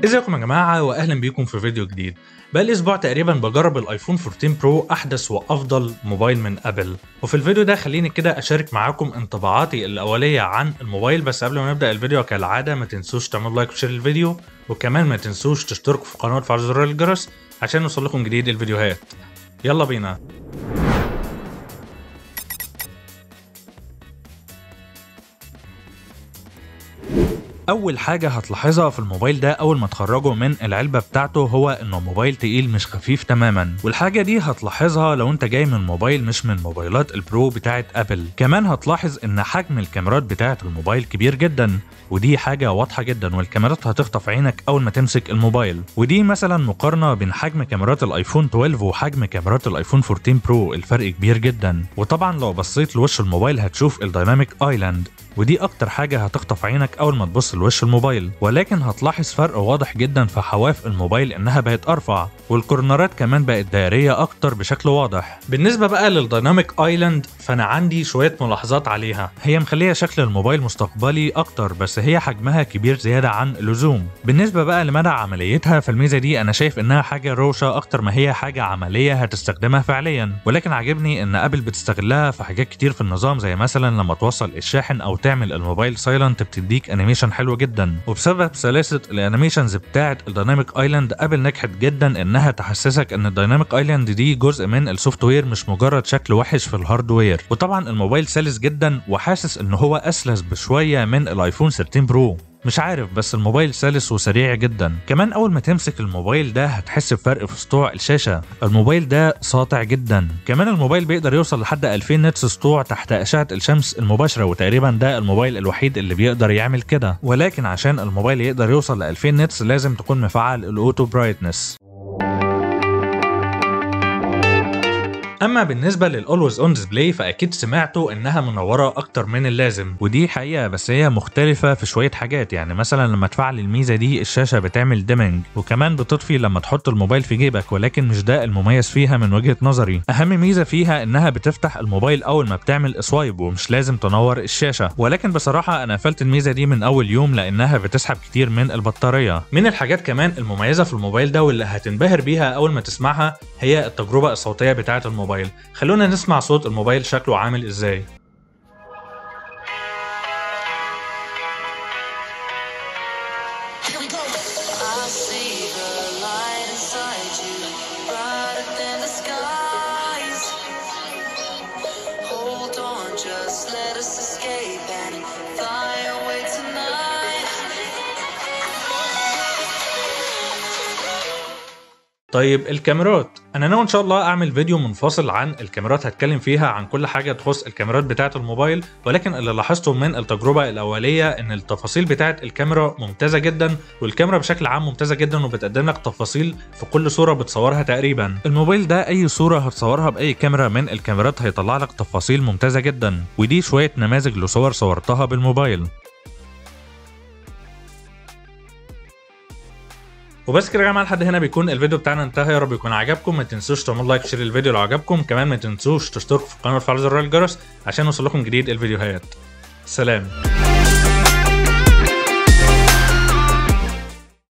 ازيكم يا جماعه واهلا بيكم في فيديو جديد بقالي اسبوع تقريبا بجرب الايفون 14 برو احدث وافضل موبايل من ابل وفي الفيديو ده خليني كده اشارك معاكم انطباعاتي الاوليه عن الموبايل بس قبل ما نبدا الفيديو كالعاده ما تنسوش تعملوا لايك وشير الفيديو وكمان ما تنسوش تشتركوا في القناه وتفعلوا زر الجرس عشان يوصلكم جديد الفيديوهات يلا بينا اول حاجه هتلاحظها في الموبايل ده اول ما تخرجه من العلبه بتاعته هو انه موبايل تقيل مش خفيف تماما والحاجه دي هتلاحظها لو انت جاي من موبايل مش من موبايلات البرو بتاعه ابل كمان هتلاحظ ان حجم الكاميرات بتاعه الموبايل كبير جدا ودي حاجه واضحه جدا والكاميرات هتخطف عينك اول ما تمسك الموبايل ودي مثلا مقارنه بين حجم كاميرات الايفون 12 وحجم كاميرات الايفون 14 برو الفرق كبير جدا وطبعا لو بصيت لوش الموبايل هتشوف الدايناميك ايلاند ودي اكتر حاجه هتخطف عينك اول ما تبص لوش الموبايل ولكن هتلاحظ فرق واضح جدا في حواف الموبايل انها بقت ارفع والكورنرات كمان بقت دائريه اكتر بشكل واضح بالنسبه بقى للدايناميك ايلاند فانا عندي شويه ملاحظات عليها هي مخليه شكل الموبايل مستقبلي اكتر بس هي حجمها كبير زياده عن اللزوم بالنسبه بقى لمدى عمليتها فالميزه دي انا شايف انها حاجه روشه اكتر ما هي حاجه عمليه هتستخدمها فعليا ولكن عاجبني ان ابل بتستغلها في حاجات كتير في النظام زي مثلا لما توصل الشاحن او تعمل الموبايل سايلنت بتديك انيميشن حلو جدا وبسبب سلاسه الانيميشنز بتاعه الدايناميك ايلاند ابل نجحت جدا انها تحسسك ان الدايناميك ايلاند دي جزء من السوفت وير مش مجرد شكل وحش في الهاردوير وطبعا الموبايل سلس جدا وحاسس ان هو اسلس بشويه من الايفون 13 برو مش عارف بس الموبايل سلس وسريع جدا كمان اول ما تمسك الموبايل ده هتحس بفرق في سطوع الشاشه الموبايل ده ساطع جدا كمان الموبايل بيقدر يوصل لحد 2000 نتس سطوع تحت اشعه الشمس المباشره وتقريبا ده الموبايل الوحيد اللي بيقدر يعمل كده ولكن عشان الموبايل يقدر يوصل ل 2000 نتس لازم تكون مفعل الاوتو برايتنس اما بالنسبه للاولويز اون ديسبلاي فاكيد سمعتوا انها منوره اكتر من اللازم ودي حقيقه بس هي مختلفه في شويه حاجات يعني مثلا لما تفعل الميزه دي الشاشه بتعمل ديمنج وكمان بتطفي لما تحط الموبايل في جيبك ولكن مش ده المميز فيها من وجهه نظري اهم ميزه فيها انها بتفتح الموبايل اول ما بتعمل سوايب ومش لازم تنور الشاشه ولكن بصراحه انا قفلت الميزه دي من اول يوم لانها بتسحب كتير من البطاريه من الحاجات كمان المميزه في الموبايل ده واللي هتنبهر بيها اول ما تسمعها هي التجربه الصوتيه بتاعه الموبايل الموبايل خلونا نسمع صوت الموبايل شكله عامل ازاي Here we go. I see the light inside you, brighter than the skies. Hold on, just let us escape and fly away tonight. طيب الكاميرات انا ناوي ان شاء الله اعمل فيديو منفصل عن الكاميرات هتكلم فيها عن كل حاجه تخص الكاميرات بتاعه الموبايل ولكن اللي لاحظته من التجربه الاوليه ان التفاصيل بتاعه الكاميرا ممتازه جدا والكاميرا بشكل عام ممتازه جدا وبتقدم لك تفاصيل في كل صوره بتصورها تقريبا الموبايل ده اي صوره هتصورها باي كاميرا من الكاميرات هيطلع لك تفاصيل ممتازه جدا ودي شويه نماذج لصور صورتها بالموبايل وبس كده يا جماعه لحد هنا بيكون الفيديو بتاعنا انتهى يا رب يكون عجبكم ما تنسوش تعملوا لايك وشير الفيديو لو عجبكم كمان ما تنسوش تشتركوا في القناه وتفعلوا زر الجرس عشان يوصلكم جديد الفيديوهات سلام